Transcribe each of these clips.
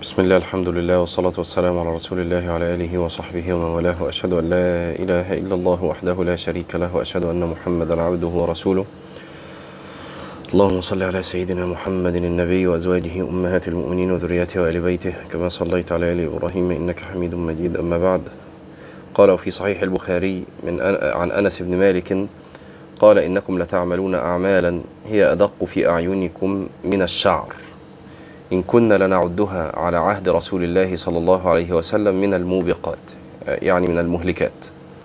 بسم الله الحمد لله والصلاة والسلام على رسول الله وعلى آله وصحبه ومن والاه وأشهد أن لا إله إلا الله وحده لا شريك له وأشهد أن محمدا عبده ورسوله اللهم صل على سيدنا محمد النبي وأزواجه أمهات المؤمنين وذرياته وآل بيته كما صليت على آل إبراهيم إنك حميد مجيد أما بعد قال في صحيح البخاري من عن أنس بن مالك قال إنكم لتعملون أعمالا هي أدق في أعينكم من الشعر إن كنا لنعدها على عهد رسول الله صلى الله عليه وسلم من الموبقات يعني من المهلكات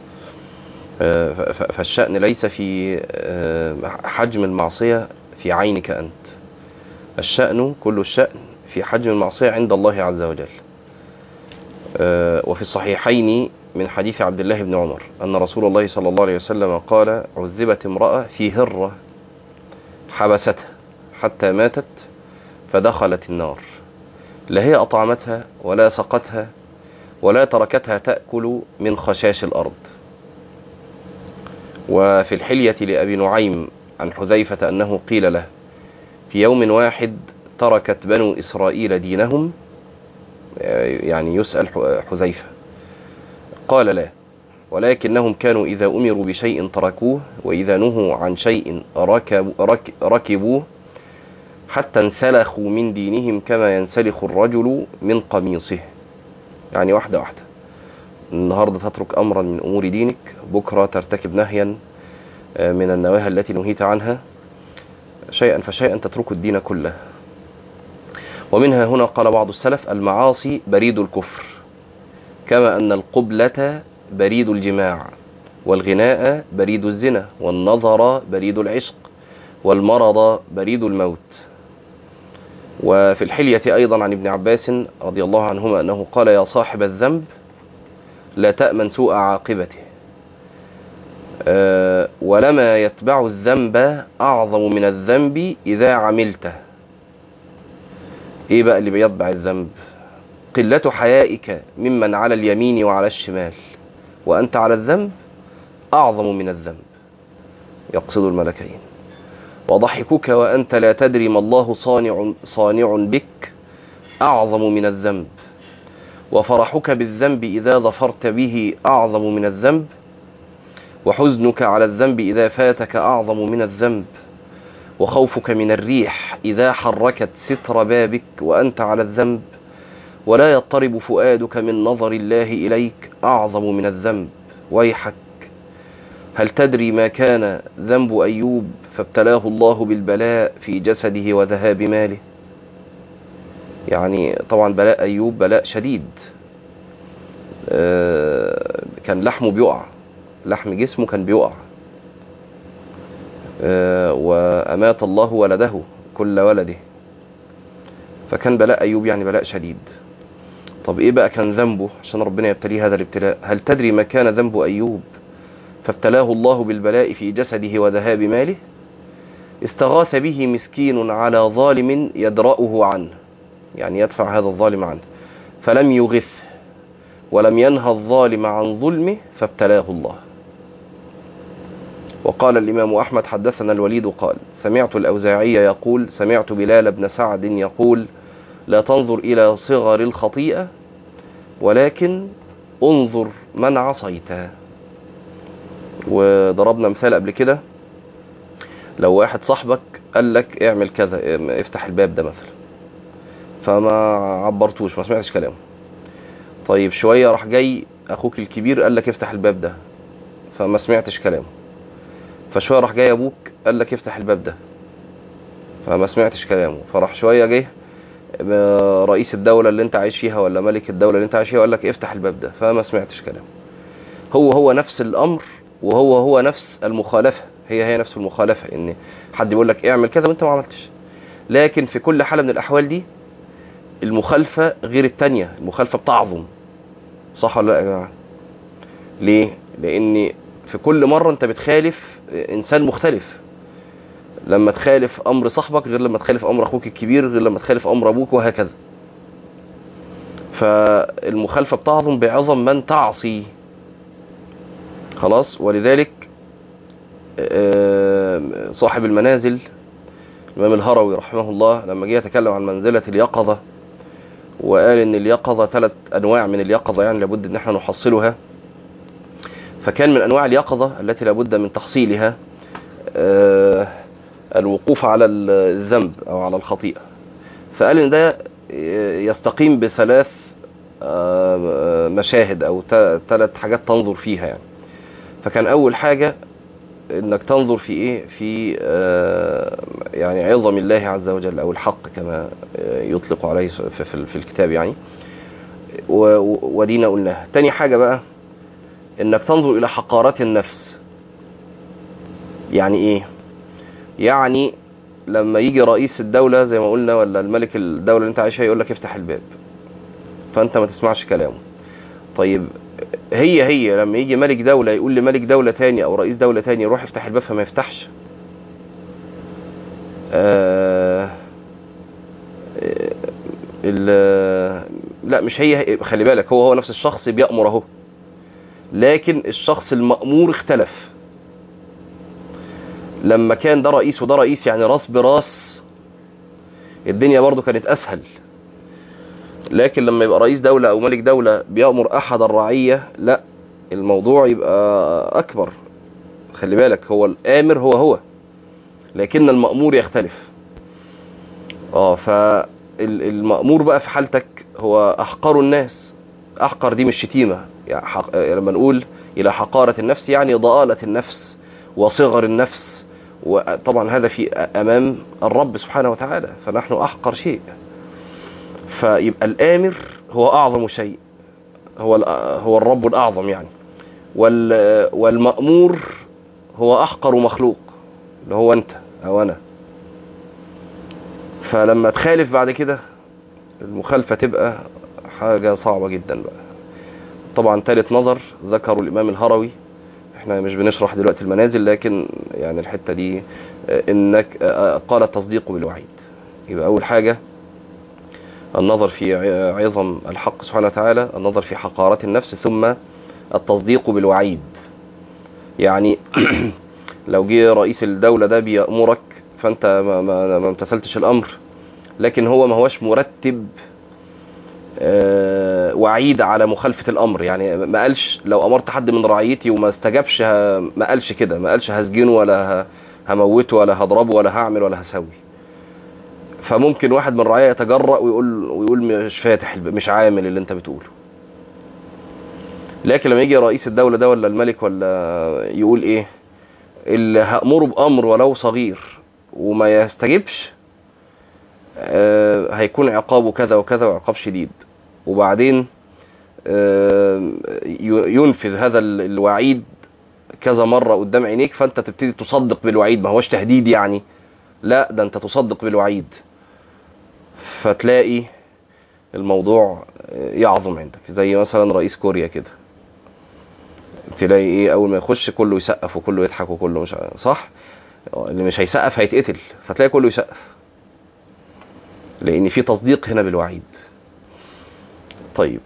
فالشأن ليس في حجم المعصية في عينك أنت الشأن كل الشأن في حجم المعصية عند الله عز وجل وفي الصحيحين من حديث عبد الله بن عمر أن رسول الله صلى الله عليه وسلم قال عذبت امرأة في هرة حبستها حتى ماتت فدخلت النار لا هي أطعمتها ولا سقتها ولا تركتها تأكل من خشاش الأرض وفي الحلية لأبي نعيم عن حذيفة أنه قيل له في يوم واحد تركت بنو إسرائيل دينهم يعني يسأل حذيفة قال لا ولكنهم كانوا إذا أمروا بشيء تركوه وإذا نهوا عن شيء ركبوا رك ركبوه حتى انسلخوا من دينهم كما ينسلخ الرجل من قميصه يعني واحدة واحدة النهاردة تترك أمرا من أمور دينك بكرة ترتكب نهيا من النواهي التي نهيت عنها شيئا فشيئا تترك الدين كله ومنها هنا قال بعض السلف المعاصي بريد الكفر كما أن القبلة بريد الجماع والغناء بريد الزنا والنظر بريد العشق والمرض بريد الموت وفي الحلية أيضا عن ابن عباس رضي الله عنهما أنه قال يا صاحب الذنب لا تأمن سوء عاقبته أه ولما يتبع الذنب أعظم من الذنب إذا عملته إيه بقى اللي بيتبع الذنب قلة حيائك ممن على اليمين وعلى الشمال وأنت على الذنب أعظم من الذنب يقصد الملكين وضحكك وأنت لا تدري ما الله صانع, صانع بك أعظم من الذنب وفرحك بالذنب إذا ظفرت به أعظم من الذنب وحزنك على الذنب إذا فاتك أعظم من الذنب وخوفك من الريح إذا حركت ستر بابك وأنت على الذنب ولا يضطرب فؤادك من نظر الله إليك أعظم من الذنب ويحك هل تدري ما كان ذنب أيوب فابتلاه الله بالبلاء في جسده وذهاب ماله يعني طبعا بلاء أيوب بلاء شديد كان لحمه بيقع لحم جسمه كان بيقع وأمات الله ولده كل ولده فكان بلاء أيوب يعني بلاء شديد طب إيه بقى كان ذنبه عشان ربنا يبتليه هذا الابتلاء هل تدري ما كان ذنب أيوب فابتلاه الله بالبلاء في جسده وذهاب ماله استغاث به مسكين على ظالم يدرأه عنه يعني يدفع هذا الظالم عنه فلم يغث ولم ينهى الظالم عن ظلمه فابتلاه الله وقال الإمام أحمد حدثنا الوليد قال سمعت الأوزاعي يقول سمعت بلال بن سعد يقول لا تنظر إلى صغر الخطيئة ولكن انظر من عصيته وضربنا مثال قبل كده لو واحد صاحبك قال لك اعمل كذا افتح الباب ده مثلا فما عبرتوش ما سمعتش كلامه طيب شوية راح جاي اخوك الكبير قال لك افتح الباب ده فما سمعتش كلامه فشوية راح جاي ابوك قال لك افتح الباب ده فما سمعتش كلامه فراح شوية جه رئيس الدولة اللي انت عايش فيها ولا ملك الدولة اللي انت عايش فيها وقال لك افتح الباب ده فما سمعتش كلامه هو هو نفس الامر وهو هو نفس المخالفة هي هي نفس المخالفة ان حد يقول لك اعمل كذا وانت ما عملتش لكن في كل حالة من الاحوال دي المخالفة غير التانية المخالفة بتعظم صح ولا لا يا جماعة ليه لان في كل مرة انت بتخالف انسان مختلف لما تخالف امر صاحبك غير لما تخالف امر اخوك الكبير غير لما تخالف امر ابوك وهكذا فالمخالفة بتعظم بعظم من تعصي خلاص ولذلك صاحب المنازل الإمام الهروي رحمه الله لما جه يتكلم عن منزلة اليقظة وقال ان اليقظة ثلاث انواع من اليقظة يعني لابد ان احنا نحصلها فكان من انواع اليقظة التي لابد من تحصيلها آه، الوقوف على الذنب او على الخطيئة فقال ان ده يستقيم بثلاث آه، مشاهد او ثلاث حاجات تنظر فيها يعني فكان اول حاجة انك تنظر في ايه في آه، يعني عظم الله عز وجل او الحق كما آه، يطلق عليه في, في, في الكتاب يعني و- و- ودينا قلناها تاني حاجة بقى انك تنظر الى حقارات النفس يعني ايه يعني لما يجي رئيس الدولة زي ما قلنا ولا الملك الدولة اللي انت عايش فيها يقول لك افتح الباب فانت ما تسمعش كلامه طيب هي هي لما يجي ملك دولة يقول لملك دولة تاني او رئيس دولة تاني روح افتح الباب فما يفتحش آه آه، ال- لا مش هي خلي بالك هو هو نفس الشخص بيأمر اهو لكن الشخص المأمور اختلف لما كان ده رئيس وده رئيس يعني راس براس الدنيا برضو كانت اسهل لكن لما يبقى رئيس دولة او ملك دولة بيأمر احد الرعية لا الموضوع يبقى اكبر خلي بالك هو الامر هو هو لكن المأمور يختلف اه فالمأمور بقى في حالتك هو احقر الناس احقر دي مش شتيمة يعني حق... لما نقول الى حقارة النفس يعني ضآلة النفس وصغر النفس وطبعا هذا في امام الرب سبحانه وتعالى فنحن احقر شيء فيبقى الامر هو اعظم شيء هو ال- هو الرب الاعظم يعني وال والمامور هو احقر مخلوق اللي هو انت او انا فلما تخالف بعد كده المخالفه تبقى حاجه صعبه جدا بقى طبعا ثالث نظر ذكروا الامام الهروي احنا مش بنشرح دلوقتي المنازل لكن يعني الحته دي آه، انك آه، قال التصديق بالوعيد يبقى اول حاجه النظر في ع- عظم الحق سبحانه وتعالى النظر في حقارة النفس ثم التصديق بالوعيد يعني لو جه رئيس الدولة ده بيأمرك فانت ما, ما, ما امتثلتش الامر لكن هو ما هوش مرتب آه، وعيد على مخالفة الامر يعني ما قالش لو امرت حد من رعيتي وما استجابش ه- ما قالش كده ما قالش هسجنه ولا ه- هموته ولا هضربه ولا هعمل ولا هسوي فممكن واحد من الرعاية يتجرأ ويقول ويقول مش فاتح الب- مش عامل اللي انت بتقوله لكن لما يجي رئيس الدولة ده ولا الملك ولا يقول ايه اللي هأمره بأمر ولو صغير وما يستجبش آه، هيكون عقابه كذا وكذا وعقاب شديد وبعدين آه، ي- ينفذ هذا ال- الوعيد كذا مرة قدام عينيك فانت تبتدي تصدق بالوعيد ما هوش تهديد يعني لا ده انت تصدق بالوعيد فتلاقي الموضوع يعظم عندك زي مثلا رئيس كوريا كده تلاقي ايه اول ما يخش كله يسقف وكله يضحك وكله مش ع- صح اللي مش هيسقف هيتقتل فتلاقي كله يسقف لان في تصديق هنا بالوعيد طيب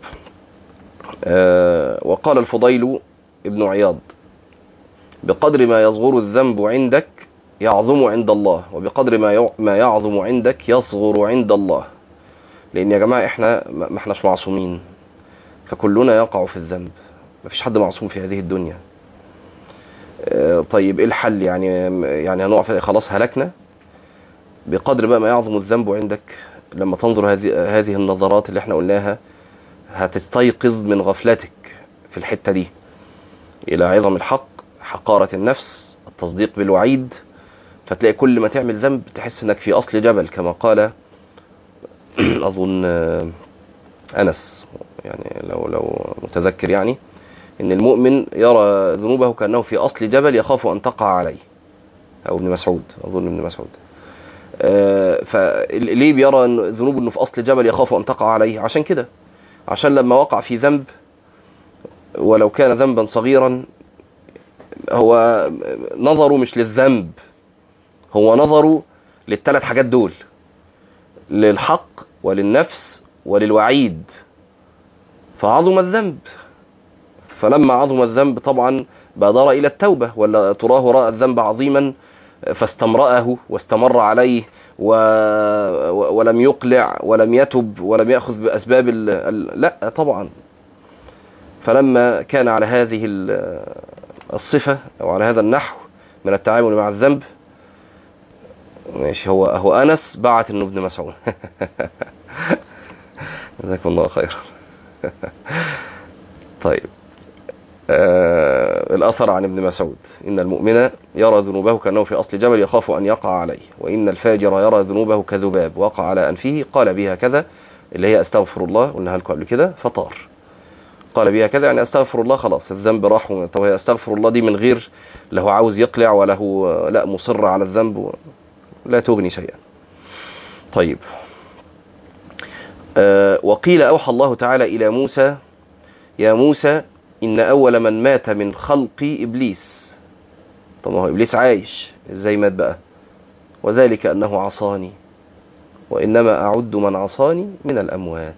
آه وقال الفضيل ابن عياض بقدر ما يصغر الذنب عندك يعظم عند الله وبقدر ما يع- ما يعظم عندك يصغر عند الله لان يا جماعه احنا ما ما احناش معصومين فكلنا يقع في الذنب مفيش حد معصوم في هذه الدنيا آه، طيب ايه الحل يعني يعني هنقع في خلاص هلكنا بقدر بقى ما يعظم الذنب عندك لما تنظر هذه هذه النظرات اللي احنا قلناها هتستيقظ من غفلتك في الحته دي الى عظم الحق حقاره النفس التصديق بالوعيد فتلاقي كل ما تعمل ذنب تحس انك في اصل جبل كما قال اظن آه، انس يعني لو لو متذكر يعني ان المؤمن يرى ذنوبه كانه في اصل جبل يخاف ان تقع عليه او ابن مسعود اظن ابن مسعود آه، فليه بيرى إن ذنوبه انه في اصل جبل يخاف ان تقع عليه عشان كده عشان لما وقع في ذنب ولو كان ذنبا صغيرا هو نظره مش للذنب هو نظره للثلاث حاجات دول للحق وللنفس وللوعيد فعظم الذنب فلما عظم الذنب طبعا بادر الى التوبه ولا تراه راى الذنب عظيما فاستمرأه واستمر عليه و... و- ولم يقلع ولم يتب ولم يأخذ بأسباب ال... ال... لا طبعا فلما كان على هذه ال- الصفة أو على هذا النحو من التعامل مع الذنب ماشي هو هو أنس بعت إنه ابن مسعود جزاكم الله خيرا طيب آه الأثر عن ابن مسعود إن المؤمن يرى ذنوبه كأنه في أصل جبل يخاف أن يقع عليه وإن الفاجر يرى ذنوبه كذباب وقع على أنفه قال بها كذا اللي هي أستغفر الله قلناها لكم قبل كده فطار قال بها كذا يعني أستغفر الله خلاص الذنب راح و- طب هي أستغفر الله دي من غير له عاوز يقلع ولا هو لا مصر على الذنب و- لا تغني شيئا طيب آه وقيل أوحى الله تعالى إلى موسى يا موسى إن أول من مات من خلقي إبليس طب ما هو إبليس عايش إزاي مات بقى وذلك أنه عصاني وإنما أعد من عصاني من الأموات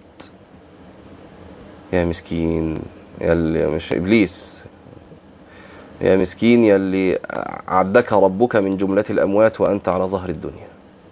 يا مسكين يا اللي مش إبليس يا مسكين يا اللي عدك ربك من جملة الأموات وأنت على ظهر الدنيا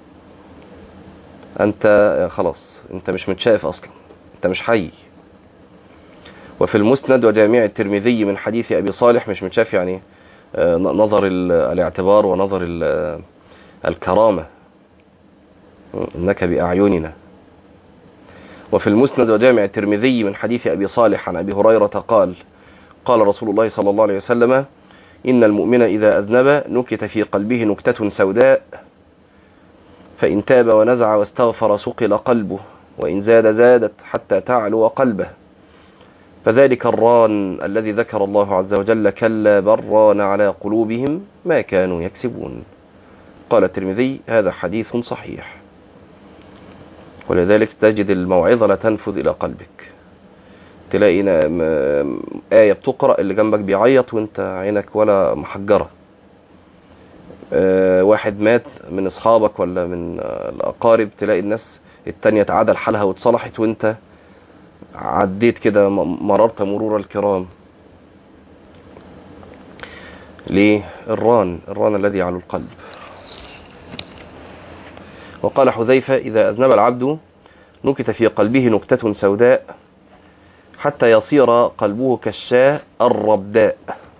أنت خلاص أنت مش متشاف أصلا أنت مش حي وفي المسند وجامع الترمذي من حديث أبي صالح مش متشاف يعني آه، نظر ال- الاعتبار ونظر ال- الكرامة إنك بأعيننا وفي المسند وجامع الترمذي من حديث أبي صالح عن أبي هريرة قال قال رسول الله صلى الله عليه وسلم إن المؤمن إذا أذنب نكت في قلبه نكتة سوداء فإن تاب ونزع واستغفر سقل قلبه وإن زاد زادت حتى تعلو قلبه فذلك الران الذي ذكر الله عز وجل كلا بل ران على قلوبهم ما كانوا يكسبون قال الترمذي هذا حديث صحيح ولذلك تجد الموعظة لا تنفذ إلى قلبك تلاقي نا- م- آية بتقرأ اللي جنبك بيعيط وانت عينك ولا محجرة آه، واحد مات من أصحابك ولا من آه، الأقارب تلاقي الناس التانية تعادل حالها واتصلحت وانت عديت كده م- مررت مرور الكرام ليه الران الران الذي على القلب وقال حذيفة إذا أذنب العبد نكت في قلبه نكتة سوداء حتى يصير قلبه كالشاة الربداء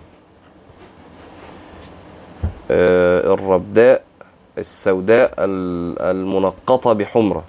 آه، الربداء السوداء ال- المنقطة بحمرة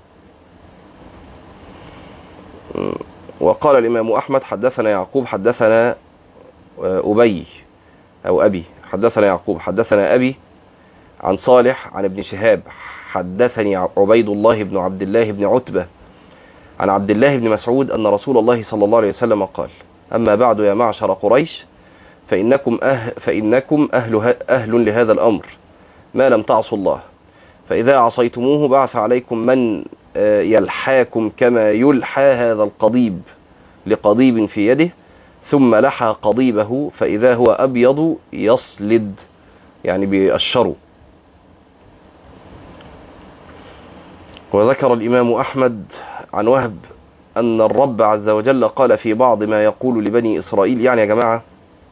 م، وقال الإمام أحمد حدثنا يعقوب حدثنا آه، أبي أو أبي حدثنا يعقوب حدثنا أبي عن صالح عن ابن شهاب حدثني عبيد الله بن عبد الله بن عتبة عن عبد الله بن مسعود أن رسول الله صلى الله عليه وسلم قال أما بعد يا معشر قريش فإنكم أهل, فإنكم أهل, أهل لهذا الأمر ما لم تعصوا الله فإذا عصيتموه بعث عليكم من آه، يلحاكم كما يلحى هذا القضيب لقضيب في يده ثم لحى قضيبه فإذا هو أبيض يصلد يعني بيقشره وذكر الإمام أحمد عن وهب أن الرب عز وجل قال في بعض ما يقول لبني إسرائيل يعني يا جماعة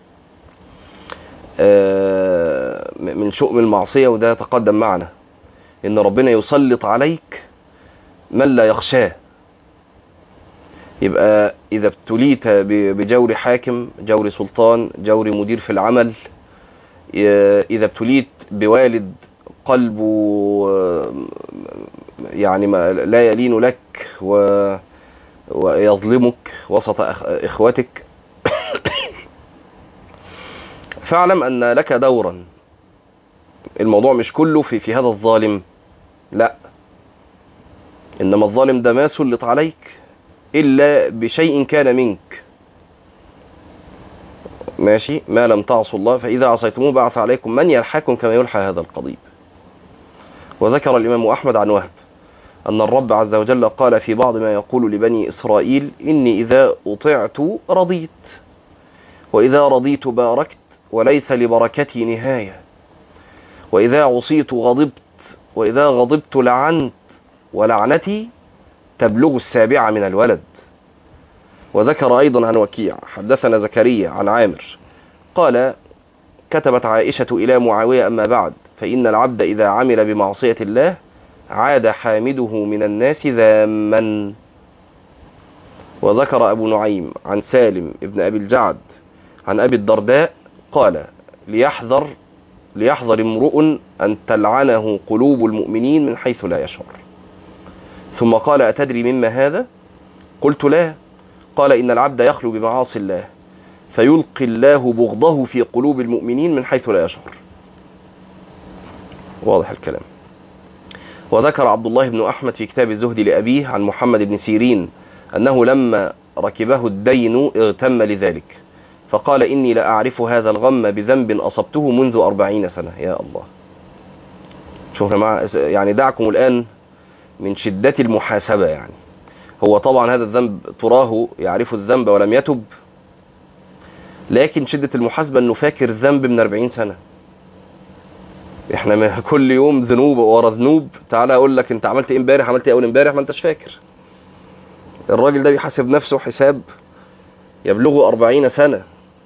آه، من شؤم المعصية وده تقدم معنا إن ربنا يسلط عليك من لا يخشاه يبقى إذا ابتليت ب- بجور حاكم جور سلطان جور مدير في العمل ي- إذا ابتليت بوالد قلبه آه، يعني ما لا يلين لك و ويظلمك وسط أخ- إخوتك فاعلم أن لك دورا الموضوع مش كله في, في هذا الظالم لا إنما الظالم ده ما سلط عليك إلا بشيء كان منك ماشي ما لم تعصوا الله فإذا عصيتموه بعث عليكم من يلحاكم كما يلحى هذا القضيب وذكر الإمام أحمد عن وهب أن الرب عز وجل قال في بعض ما يقول لبني إسرائيل إني إذا أطعت رضيت وإذا رضيت باركت وليس لبركتي نهاية وإذا عصيت غضبت وإذا غضبت لعنت ولعنتي تبلغ السابعة من الولد وذكر أيضا عن وكيع حدثنا زكريا عن عامر قال كتبت عائشة إلى معاوية أما بعد فإن العبد إذا عمل بمعصية الله عاد حامده من الناس ذاما وذكر أبو نعيم عن سالم ابن أبي الجعد عن أبي الدرداء قال ليحذر ليحذر امرؤ أن تلعنه قلوب المؤمنين من حيث لا يشعر ثم قال أتدري مما هذا قلت لا قال إن العبد يخلو بمعاصي الله فيلقي الله بغضه في قلوب المؤمنين من حيث لا يشعر واضح الكلام وذكر عبد الله بن أحمد في كتاب الزهد لأبيه عن محمد بن سيرين أنه لما ركبه الدين اغتم لذلك فقال إني لأعرف هذا الغم بذنب أصبته منذ أربعين سنة يا الله شوف مع يعني دعكم الآن من شدة المحاسبة يعني هو طبعا هذا الذنب تراه يعرف الذنب ولم يتب لكن شدة المحاسبة انه فاكر ذنب من 40 سنة احنا كل يوم ذنوب ورا ذنوب تعالى اقول لك انت عملت ايه امبارح عملت ايه اول امبارح ما انتش فاكر الراجل ده بيحاسب نفسه حساب يبلغ أربعين سنة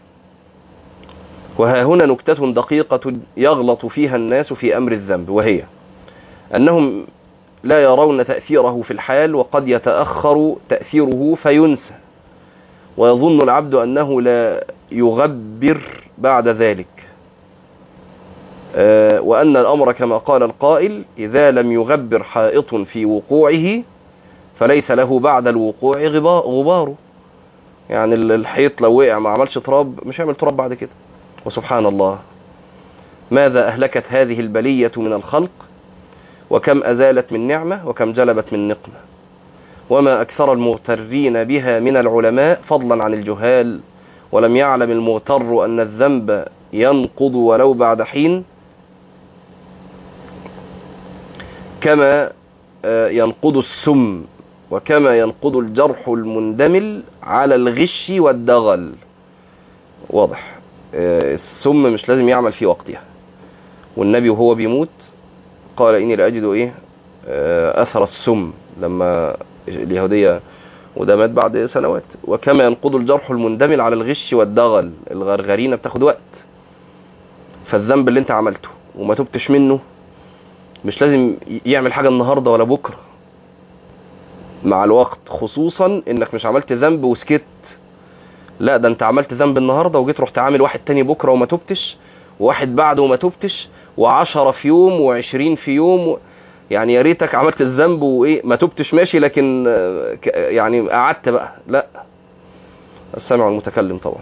وها هنا نكتة دقيقة يغلط فيها الناس في أمر الذنب وهي أنهم لا يرون تأثيره في الحال وقد يتأخر تأثيره فينسى ويظن العبد أنه لا يغبر بعد ذلك وأن الأمر كما قال القائل إذا لم يغبر حائط في وقوعه فليس له بعد الوقوع غبار يعني الحيط لو وقع ما عملش تراب مش هيعمل تراب بعد كده وسبحان الله ماذا أهلكت هذه البلية من الخلق وكم أزالت من نعمة وكم جلبت من نقمة وما أكثر المغترين بها من العلماء فضلا عن الجهال ولم يعلم المغتر أن الذنب ينقض ولو بعد حين كما ينقض السم وكما ينقض الجرح المندمل على الغش والدغل واضح السم مش لازم يعمل في وقتها والنبي وهو بيموت قال إني لأجد إيه أثر السم لما اليهودية وده مات بعد سنوات وكما ينقض الجرح المندمل على الغش والدغل الغرغرينة بتاخد وقت فالذنب اللي انت عملته وما تبتش منه مش لازم يعمل حاجة النهاردة ولا بكرة مع الوقت خصوصا انك مش عملت ذنب وسكت لا ده انت عملت ذنب النهاردة وجيت رحت عامل واحد تاني بكرة وما تبتش وواحد بعده وما تبتش وعشرة في يوم وعشرين في يوم و... يعني يا ريتك عملت الذنب وايه ما تبتش ماشي لكن يعني قعدت بقى لا السامع المتكلم طبعا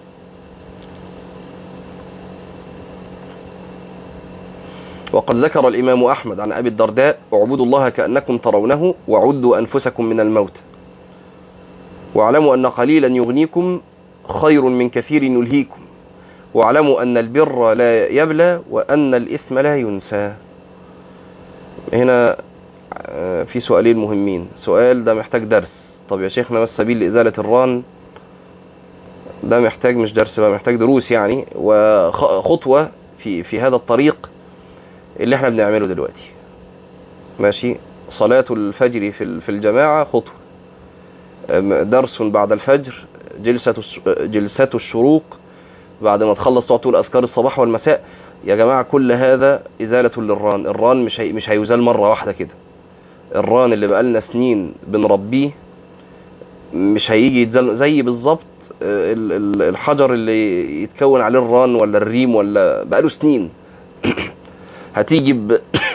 وقد ذكر الإمام أحمد عن أبي الدرداء اعبدوا الله كأنكم ترونه وعدوا أنفسكم من الموت واعلموا أن قليلا يغنيكم خير من كثير يلهيكم واعلموا أن البر لا يبلى وأن الإثم لا ينسى هنا في سؤالين مهمين سؤال ده محتاج درس طب يا شيخنا ما السبيل لإزالة الران ده محتاج مش درس بقى محتاج دروس يعني وخطوة في في هذا الطريق اللي احنا بنعمله دلوقتي ماشي صلاة الفجر في في الجماعة خطوة درس بعد الفجر جلسة جلسة الشروق بعد ما تخلص تقعد تقول أذكار الصباح والمساء يا جماعة كل هذا إزالة للران الران مش هي مش هيزال مرة واحدة كده الران اللي بقالنا سنين بنربيه مش هيجي يتزال زي بالظبط الحجر اللي يتكون عليه الران ولا الريم ولا بقاله سنين هتيجي ب...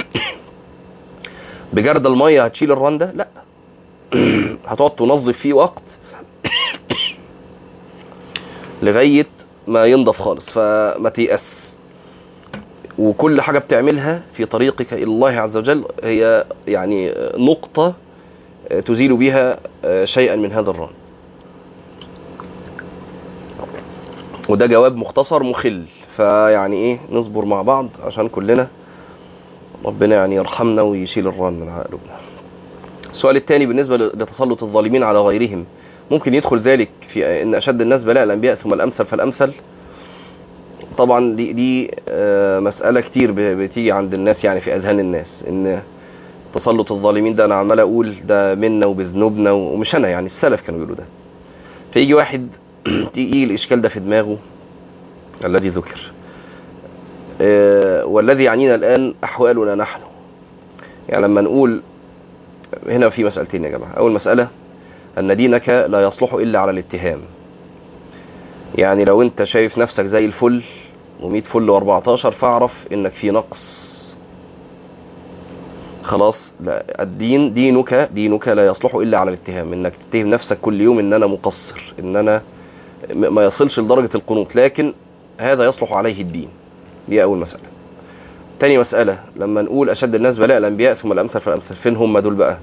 بجرد المية هتشيل الران ده لا هتقعد تنظف فيه وقت لغاية ما ينضف خالص فما تيأس وكل حاجة بتعملها في طريقك إلى الله عز وجل هي يعني نقطة تزيل بها شيئا من هذا الران وده جواب مختصر مخل فيعني ايه نصبر مع بعض عشان كلنا ربنا يعني يرحمنا ويشيل الران من قلوبنا السؤال الثاني بالنسبة لتسلط الظالمين على غيرهم ممكن يدخل ذلك في ان اشد الناس بلاء الانبياء ثم الامثل فالامثل طبعا دي دي مسألة كتير بتيجي عند الناس يعني في اذهان الناس ان تسلط الظالمين ده انا عمال اقول ده منا وبذنوبنا ومش انا يعني السلف كانوا بيقولوا ده فيجي واحد يجي الاشكال ده في دماغه الذي ذكر والذي يعنينا الآن أحوالنا نحن يعني لما نقول هنا في مسألتين يا جماعة أول مسألة أن دينك لا يصلح إلا على الاتهام يعني لو أنت شايف نفسك زي الفل و100 فل و14 فاعرف إنك في نقص خلاص لا الدين دينك دينك لا يصلح إلا على الاتهام إنك تتهم نفسك كل يوم إن أنا مقصر إن أنا ما يصلش لدرجة القنوط لكن هذا يصلح عليه الدين دي أول مسألة تاني مسألة لما نقول أشد الناس بلاء الأنبياء ثم الأمثل فالأمثل فين هم دول بقى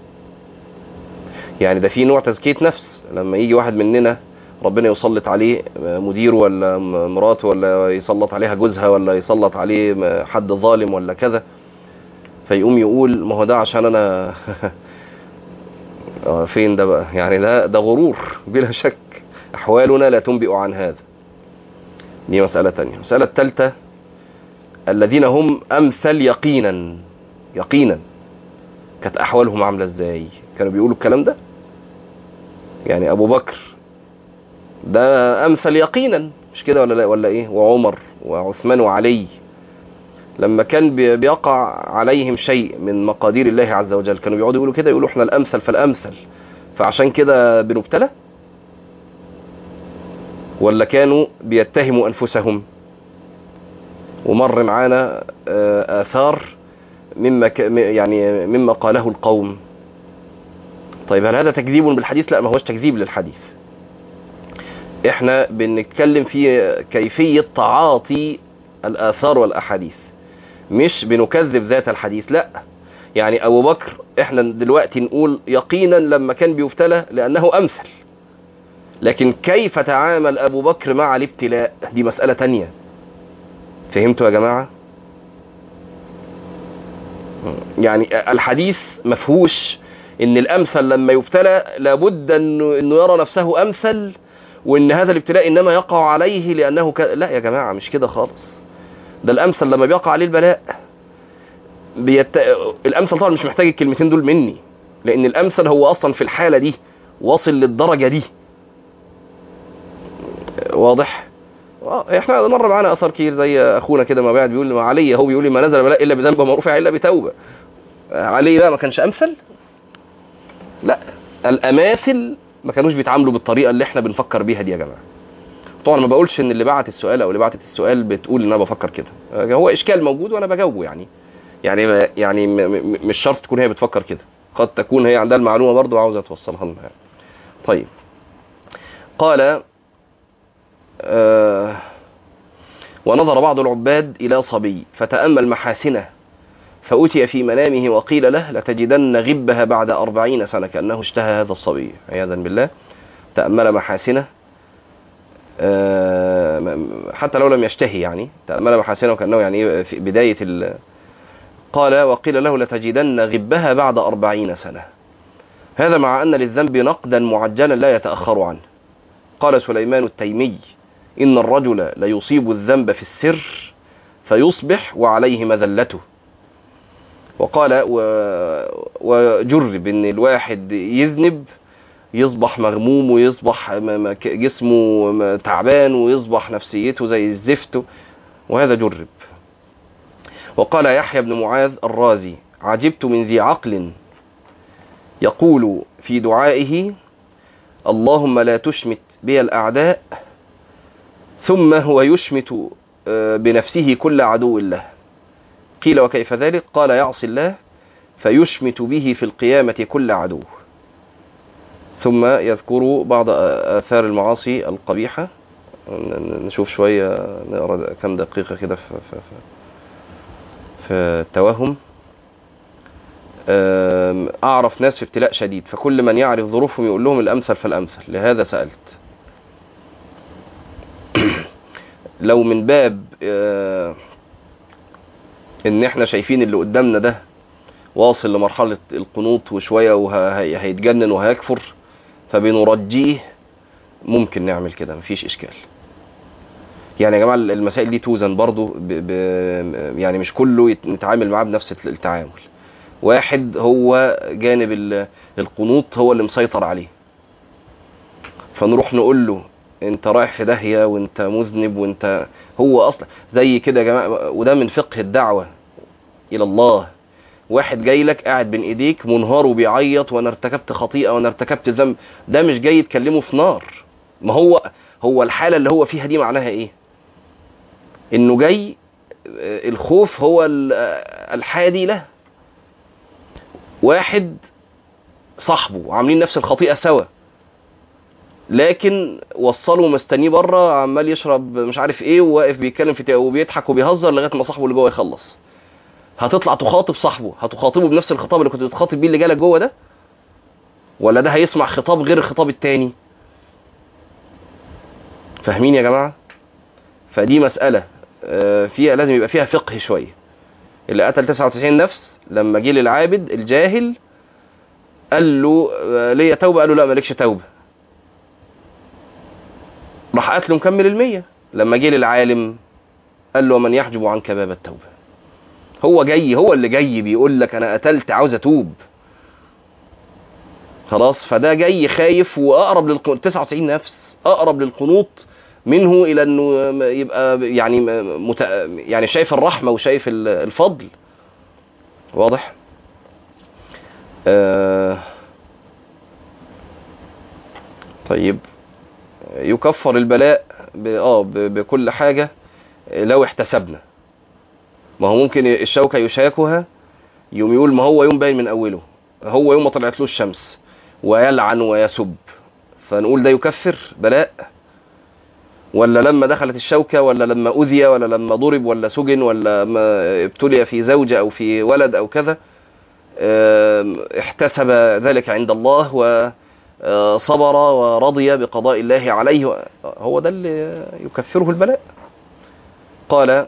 يعني ده في نوع تزكية نفس لما يجي واحد مننا ربنا يسلط عليه مدير ولا مراته ولا يسلط عليها جوزها ولا يسلط عليه حد ظالم ولا كذا فيقوم يقول ما هو ده عشان انا فين ده بقى يعني ده ده غرور بلا شك احوالنا لا تنبئ عن هذا دي مسألة تانية المسألة الثالثة الذين هم امثل يقينا يقينا كانت احوالهم عاملة ازاي كانوا بيقولوا الكلام ده يعني ابو بكر ده امثل يقينا مش كده ولا لا ولا ايه وعمر وعثمان وعلي لما كان بيقع عليهم شيء من مقادير الله عز وجل كانوا بيقعدوا يقولوا كده يقولوا احنا الامثل فالامثل فعشان كده بنبتلى ولا كانوا بيتهموا انفسهم ومر معانا اثار مما يعني مما قاله القوم طيب هل هذا تكذيب بالحديث لا ما هوش تكذيب للحديث احنا بنتكلم في كيفية تعاطي الآثار والأحاديث مش بنكذب ذات الحديث لا يعني أبو بكر احنا دلوقتي نقول يقينا لما كان بيبتلى لأنه أمثل لكن كيف تعامل أبو بكر مع الابتلاء دي مسألة تانية فهمتوا يا جماعة يعني الحديث مفهوش ان الامثل لما يبتلى لابد انه انه يرى نفسه امثل وان هذا الابتلاء انما يقع عليه لانه ك... لا يا جماعه مش كده خالص ده الامثل لما بيقع عليه البلاء بيت... الامثل طبعا مش محتاج الكلمتين دول مني لان الامثل هو اصلا في الحاله دي واصل للدرجه دي واضح احنا مر معانا اثر كتير زي اخونا كده ما بعد بيقول ما علي هو بيقول لي ما نزل بلاء الا بذنب وما رفع الا بتوبه علي بقى ما كانش امثل لا الاماثل ما كانوش بيتعاملوا بالطريقه اللي احنا بنفكر بيها دي يا جماعه طبعا ما بقولش ان اللي بعت السؤال او اللي بعتت السؤال بتقول ان انا بفكر كده هو اشكال موجود وانا بجاوبه يعني يعني يعني مش شرط تكون هي بتفكر كده قد تكون هي عندها المعلومه برضه وعاوزه توصلها لنا يعني. طيب قال آه ونظر بعض العباد الى صبي فتامل محاسنه فأتي في منامه وقيل له لتجدن غبها بعد أربعين سنة كأنه اشتهى هذا الصبي عياذا بالله تأمل محاسنه حتى لو لم يشتهي يعني تأمل محاسنه كأنه يعني في بداية ال... قال وقيل له لتجدن غبها بعد أربعين سنة هذا مع أن للذنب نقدا معجلا لا يتأخر عنه قال سليمان التيمي إن الرجل ليصيب الذنب في السر فيصبح وعليه مذلته وقال و... وجرب ان الواحد يذنب يصبح مغموم ويصبح جسمه تعبان ويصبح نفسيته زي الزفت وهذا جرب وقال يحيى بن معاذ الرازي عجبت من ذي عقل يقول في دعائه اللهم لا تشمت بي الأعداء ثم هو يشمت بنفسه كل عدو له قيل وكيف ذلك قال يعصي الله فيشمت به في القيامة كل عدو ثم يذكر بعض آثار المعاصي القبيحة نشوف شوية نقرأ كم دقيقة كده في, في, في, في التوهم أعرف ناس في ابتلاء شديد فكل من يعرف ظروفهم يقول لهم الأمثل فالأمثل لهذا سألت لو من باب ان احنا شايفين اللي قدامنا ده واصل لمرحلة القنوط وشوية وهيتجنن وهيكفر فبنرجيه ممكن نعمل كده مفيش اشكال يعني يا جماعة المسائل دي توزن برضو ب ب يعني مش كله نتعامل معاه بنفس التعامل واحد هو جانب القنوط هو اللي مسيطر عليه فنروح نقول له انت رايح في داهيه وانت مذنب وانت هو اصلا زي كده يا جماعه وده من فقه الدعوه الى الله واحد جاي لك قاعد بين ايديك منهار وبيعيط وانا ارتكبت خطيئه وانا ارتكبت ذنب ده مش جاي تكلمه في نار ما هو هو الحاله اللي هو فيها دي معناها ايه انه جاي آه، الخوف هو ال- آه، الحادي له واحد صاحبه وعاملين نفس الخطيئه سوا لكن وصله مستنيه بره عمال يشرب مش عارف ايه وواقف بيتكلم في وبيضحك وبيهزر لغايه ما صاحبه اللي جوه يخلص هتطلع تخاطب صاحبه هتخاطبه بنفس الخطاب اللي كنت بتخاطب بيه اللي جالك جوه ده ولا ده هيسمع خطاب غير الخطاب التاني فاهمين يا جماعه فدي مساله آه، فيها لازم يبقى فيها فقه شويه اللي قتل 99 نفس لما جه للعابد الجاهل قال له آه، ليا توبه قال له لا مالكش توبه راح قتله مكمل المية لما جه للعالم قال له من يحجب عنك باب التوبه هو جاي هو اللي جاي بيقول لك انا قتلت عاوز اتوب خلاص فده جاي خايف واقرب لل 99 نفس اقرب للقنوط منه الى انه يبقى يعني مت... يعني شايف الرحمه وشايف ال- الفضل واضح آه... طيب يكفر البلاء ب... اه ب... بكل حاجه لو احتسبنا ما هو ممكن الشوكه يشاكها يوم يقول ما هو يوم باين من اوله هو يوم ما طلعت له الشمس ويلعن ويسب فنقول ده يكفر بلاء ولا لما دخلت الشوكة ولا لما أذي ولا لما ضرب ولا سجن ولا ما ابتلي في زوجة أو في ولد أو كذا آم، احتسب ذلك عند الله وصبر ورضي بقضاء الله عليه هو ده اللي يكفره البلاء قال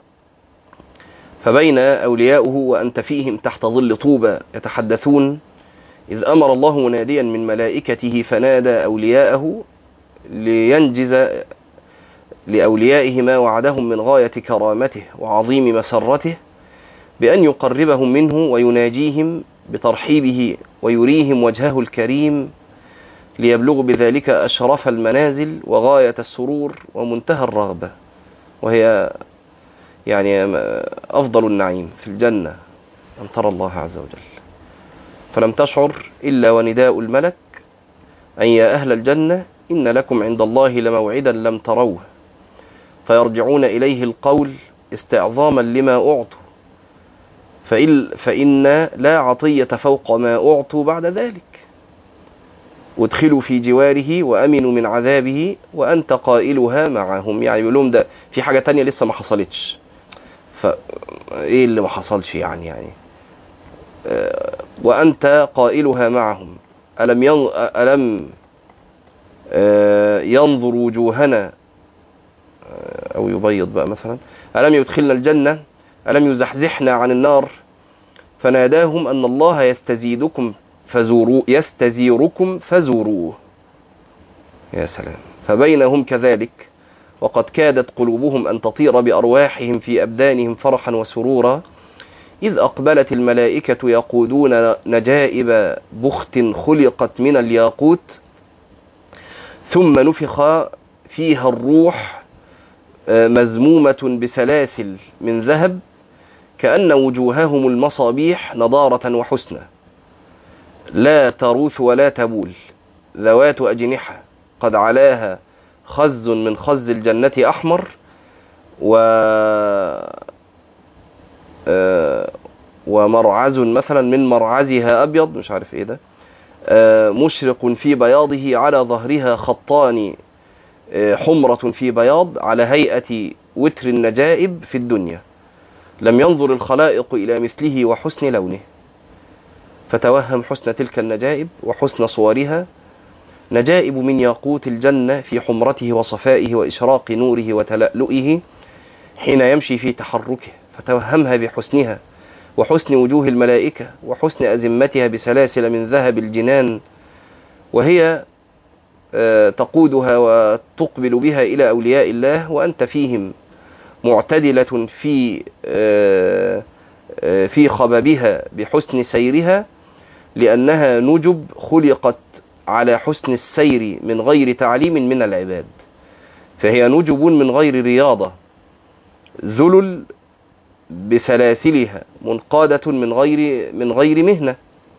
فبين أولياؤه وأنت فيهم تحت ظل طوبى يتحدثون إذ أمر الله مناديا من ملائكته فنادى أولياءه لينجز لأوليائه ما وعدهم من غاية كرامته وعظيم مسرته بأن يقربهم منه ويناجيهم بترحيبه ويريهم وجهه الكريم ليبلغوا بذلك أشرف المنازل وغاية السرور ومنتهى الرغبة وهي يعني أفضل النعيم في الجنة أن ترى الله عز وجل فلم تشعر إلا ونداء الملك أن يا أهل الجنة إن لكم عند الله لموعدا لم تروه فيرجعون إليه القول استعظاما لما أعطوا فإن, فإن لا عطية فوق ما أعطوا بعد ذلك وادخلوا في جواره وأمنوا من عذابه وأنت قائلها معهم يعني بيقول لهم ده في حاجة تانية لسه ما حصلتش فإيه اللي ما حصلش يعني يعني آه، وأنت قائلها معهم ألم ين... ألم آه، ينظر وجوهنا آه، أو يبيض بقى مثلا ألم يدخلنا الجنة ألم يزحزحنا عن النار فناداهم أن الله يستزيدكم فزوروا يستزيركم فزوروه يا سلام فبينهم كذلك وقد كادت قلوبهم أن تطير بأرواحهم في أبدانهم فرحا وسرورا إذ أقبلت الملائكة يقودون نجائب بخت خلقت من الياقوت ثم نفخ فيها الروح آه، مزمومة بسلاسل من ذهب كأن وجوههم المصابيح نضارة وحسنى لا تروث ولا تبول ذوات أجنحة قد علاها خز من خز الجنة أحمر و آه، ومرعز مثلا من مرعزها أبيض مش عارف إيه ده آه، مشرق في بياضه على ظهرها خطان آه، حمرة في بياض على هيئة وتر النجائب في الدنيا لم ينظر الخلائق إلى مثله وحسن لونه فتوهم حسن تلك النجائب وحسن صورها نجائب من ياقوت الجنة في حمرته وصفائه وإشراق نوره وتلألؤه حين يمشي في تحركه فتوهمها بحسنها وحسن وجوه الملائكة وحسن أزمتها بسلاسل من ذهب الجنان وهي آه، تقودها وتقبل بها إلى أولياء الله وأنت فيهم معتدلة في آه، آه، في خببها بحسن سيرها لأنها نجب خلقت على حسن السير من غير تعليم من العباد فهي نجب من غير رياضة ذلل بسلاسلها منقادة من غير من غير مهنة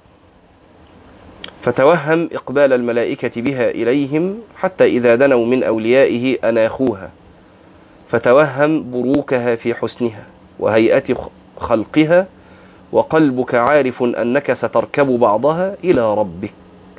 فتوهم إقبال الملائكة بها إليهم حتى إذا دنوا من أوليائه أناخوها فتوهم بروكها في حسنها وهيئة خلقها وقلبك عارف أنك ستركب بعضها إلى ربك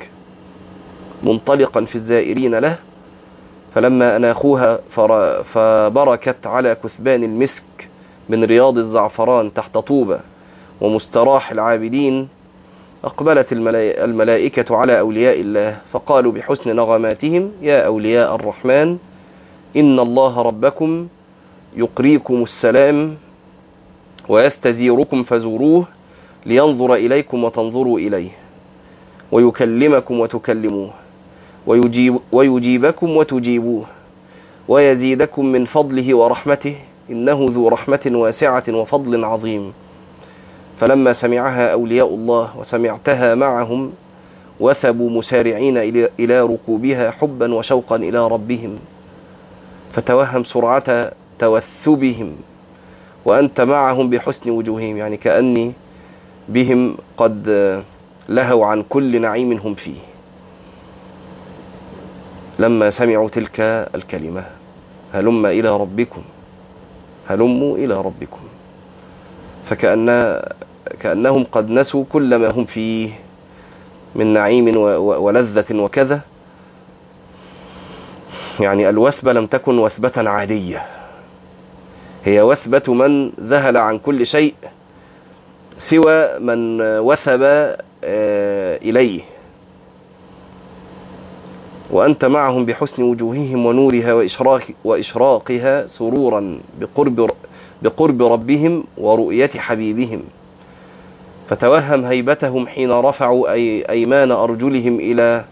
منطلقا في الزائرين له فلما أناخوها فبركت على كثبان المسك من رياض الزعفران تحت طوبة ومستراح العابدين أقبلت الملائكة على أولياء الله فقالوا بحسن نغماتهم يا أولياء الرحمن إن الله ربكم يقريكم السلام ويستزيركم فزوروه لينظر إليكم وتنظروا إليه ويكلمكم وتكلموه ويجيب ويجيبكم وتجيبوه ويزيدكم من فضله ورحمته إنه ذو رحمة واسعة وفضل عظيم فلما سمعها أولياء الله وسمعتها معهم وثبوا مسارعين إلى ركوبها حبا وشوقا إلى ربهم فتوهم سرعة توثبهم وأنت معهم بحسن وجوههم يعني كأني بهم قد لهوا عن كل نعيم هم فيه لما سمعوا تلك الكلمة هلم إلى ربكم هلموا إلى ربكم فكأن كأنهم قد نسوا كل ما هم فيه من نعيم ولذة وكذا يعني الوثبة لم تكن وثبة عادية هي وثبة من ذهل عن كل شيء سوى من وثب إليه وأنت معهم بحسن وجوههم ونورها وإشراق وإشراقها سرورا بقرب بقرب ربهم ورؤية حبيبهم فتوهم هيبتهم حين رفعوا أي أيمان أرجلهم إلى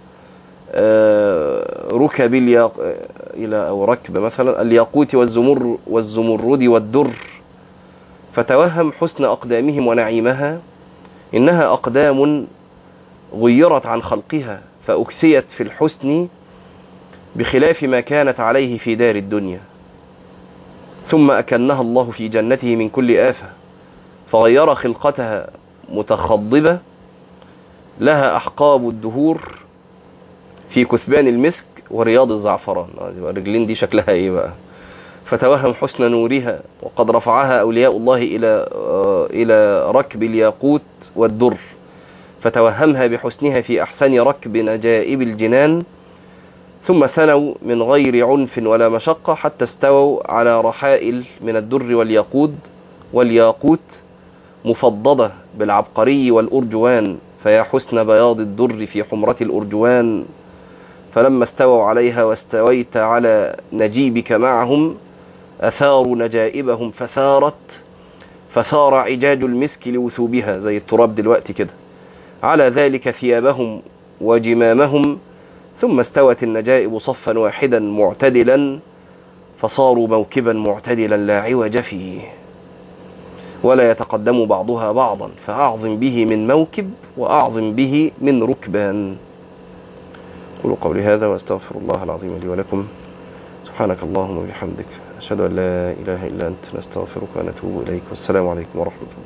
ركب الياق إلى أو ركب مثلا الياقوت والزمر والزمرد والدر فتوهم حسن أقدامهم ونعيمها إنها أقدام غيرت عن خلقها فأكسيت في الحسن بخلاف ما كانت عليه في دار الدنيا ثم أكنها الله في جنته من كل آفة فغير خلقتها متخضبة لها أحقاب الدهور في كثبان المسك ورياض الزعفران الرجلين دي شكلها ايه بقى فتوهم حسن نورها وقد رفعها أولياء الله إلى إلى ركب الياقوت والدر فتوهمها بحسنها في أحسن ركب نجائب الجنان ثم ثنوا من غير عنف ولا مشقة حتى استووا على رحائل من الدر والياقود والياقوت مفضضة بالعبقري والأرجوان فيا حسن بياض الدر في حمرة الأرجوان فلما استووا عليها واستويت على نجيبك معهم أثاروا نجائبهم فثارت فثار عجاج المسك لوثوبها زي التراب دلوقتي كده على ذلك ثيابهم وجمامهم ثم استوت النجائب صفا واحدا معتدلا فصاروا موكبا معتدلا لا عوج فيه ولا يتقدم بعضها بعضا فأعظم به من موكب وأعظم به من ركبان قولوا قولي هذا واستغفر الله العظيم لي ولكم سبحانك اللهم وبحمدك أشهد أن لا إله إلا أنت نستغفرك ونتوب إليك والسلام عليكم ورحمة الله